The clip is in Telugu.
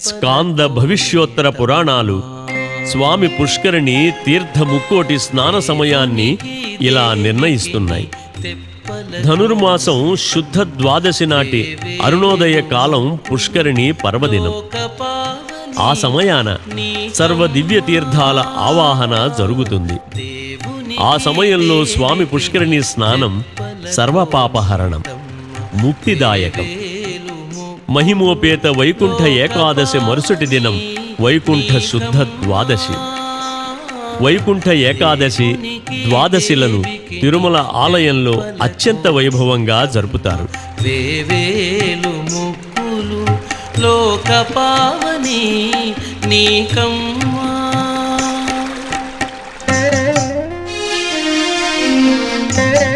స్కాంద భవిష్యోత్తర పురాణాలు స్వామి పుష్కరిణి తీర్థ ముక్కోటి స్నాన సమయాన్ని ఇలా నిర్ణయిస్తున్నాయి ధనుర్మాసం శుద్ధ ద్వాదశి నాటి అరుణోదయ కాలం పుష్కరిణి పర్వదినం ఆ సమయాన సర్వ దివ్య తీర్థాల ఆవాహన జరుగుతుంది ఆ సమయంలో స్వామి పుష్కరిణి స్నానం సర్వపాపహరణం ముక్తిదాయకం మహిమోపేత వైకుంఠ ఏకాదశి మరుసటి దినం వైకుంఠ శుద్ధ ద్వాదశి వైకుంఠ ఏకాదశి ద్వాదశిలను తిరుమల ఆలయంలో అత్యంత వైభవంగా జరుపుతారు వేవేలు ముక్కులు లోక పావని నీకమ్మా Thank you.